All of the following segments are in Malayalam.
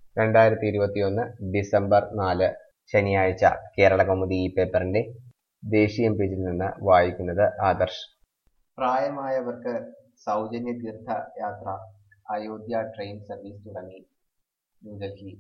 രണ്ടായിരത്തി ഇരുപത്തിയൊന്ന് ഡിസംബർ നാല് ശനിയാഴ്ച കേരളകൗമുദി ഈ പേപ്പറിന്റെ ദേശീയ പേജിൽ നിന്ന് വായിക്കുന്നത് ആദർശ് പ്രായമായവർക്ക് സൗജന്യ തീർത്ഥയാത്ര അയോധ്യ ട്രെയിൻ സർവീസ് തുടങ്ങി ന്യൂഡൽഹി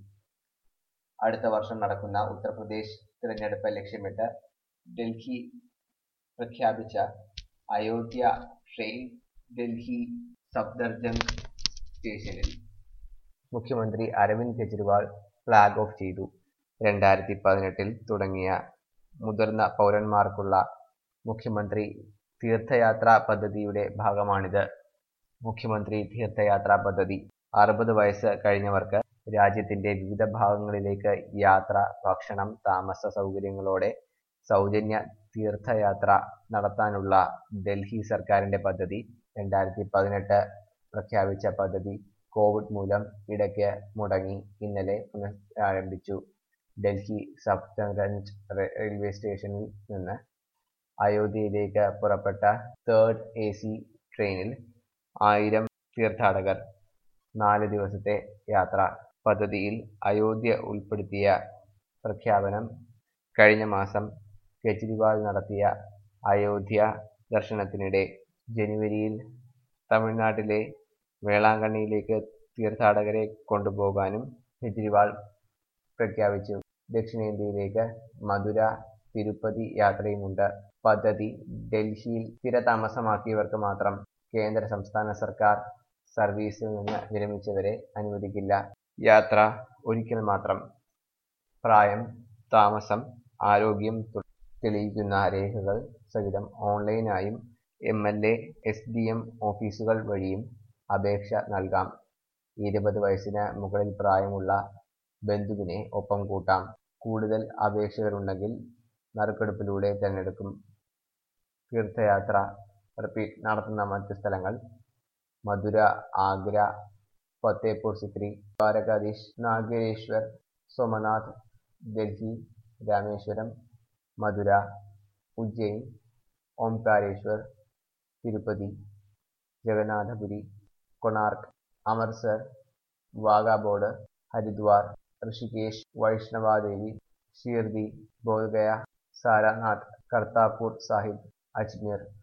അടുത്ത വർഷം നടക്കുന്ന ഉത്തർപ്രദേശ് തിരഞ്ഞെടുപ്പ് ലക്ഷ്യമിട്ട് ഡൽഹി പ്രഖ്യാപിച്ച അയോധ്യ ട്രെയിൻ ഡൽഹി സഫ്ദർജംഗ് സ്റ്റേഷനിൽ മുഖ്യമന്ത്രി അരവിന്ദ് കെജ്രിവാൾ ഫ്ലാഗ് ഓഫ് ചെയ്തു രണ്ടായിരത്തി പതിനെട്ടിൽ തുടങ്ങിയ മുതിർന്ന പൗരന്മാർക്കുള്ള മുഖ്യമന്ത്രി തീർത്ഥയാത്രാ പദ്ധതിയുടെ ഭാഗമാണിത് മുഖ്യമന്ത്രി തീർത്ഥയാത്രാ പദ്ധതി അറുപത് വയസ്സ് കഴിഞ്ഞവർക്ക് രാജ്യത്തിന്റെ വിവിധ ഭാഗങ്ങളിലേക്ക് യാത്ര ഭക്ഷണം താമസ സൗകര്യങ്ങളോടെ സൗജന്യ തീർത്ഥയാത്ര നടത്താനുള്ള ഡൽഹി സർക്കാരിന്റെ പദ്ധതി രണ്ടായിരത്തി പതിനെട്ട് പ്രഖ്യാപിച്ച പദ്ധതി കോവിഡ് മൂലം ഇടയ്ക്ക് മുടങ്ങി ഇന്നലെ പുനരാരംഭിച്ചു ഡൽഹി സഫ്ദർജംഗ് റെയിൽവേ സ്റ്റേഷനിൽ നിന്ന് അയോധ്യയിലേക്ക് പുറപ്പെട്ട തേർഡ് എ സി ട്രെയിനിൽ ആയിരം തീർത്ഥാടകർ നാല് ദിവസത്തെ യാത്ര പദ്ധതിയിൽ അയോധ്യ ഉൾപ്പെടുത്തിയ പ്രഖ്യാപനം കഴിഞ്ഞ മാസം കെജ്രിവാൾ നടത്തിയ അയോധ്യ ദർശനത്തിനിടെ ജനുവരിയിൽ തമിഴ്നാട്ടിലെ വേളാങ്കണ്ണിയിലേക്ക് തീർത്ഥാടകരെ കൊണ്ടുപോകാനും കെജ്രിവാൾ പ്രഖ്യാപിച്ചു ദക്ഷിണേന്ത്യയിലേക്ക് മധുര തിരുപ്പതി യാത്രയുമുണ്ട് പദ്ധതി ഡൽഹിയിൽ സ്ഥിരതാമസമാക്കിയവർക്ക് മാത്രം കേന്ദ്ര സംസ്ഥാന സർക്കാർ സർവീസിൽ നിന്ന് വിരമിച്ചവരെ അനുവദിക്കില്ല യാത്ര ഒരിക്കൽ മാത്രം പ്രായം താമസം ആരോഗ്യം തെളിയിക്കുന്ന രേഖകൾ സഹിതം ഓൺലൈനായും M L A S D M ഓഫീസുകൾ വഴിയും അപേക്ഷ നൽകാം ഇരുപത് വയസ്സിന് മുകളിൽ പ്രായമുള്ള ബന്ധുവിനെ ഒപ്പം കൂട്ടാം കൂടുതൽ അപേക്ഷകരുണ്ടെങ്കിൽ നറുക്കെടുപ്പിലൂടെ തിരഞ്ഞെടുക്കും തീർത്ഥയാത്ര റിപ്പീറ്റ് നടത്തുന്ന മറ്റ് സ്ഥലങ്ങൾ മധുര ആഗ്ര ഫത്തേപൂർ സിക്രി ദ്വാരകാധീഷ് നാഗേശ്വർ സോമനാഥ് ഡൽഹി രാമേശ്വരം മധുര ഉജ്ജയിൻ ഓംകാരേശ്വർ തിരുപ്പതി ജഗന്നാഥപുരി കൊണാർക്ക് അമൃത്സർ വാഗാബോർഡ് ഹരിദ്വാർ ഋഷികേശ് വൈഷ്ണവാദേവി ഷീർദി ബോധഗയ സാരാനാഥ് കർത്താപൂർ സാഹിബ് അജ്മീർ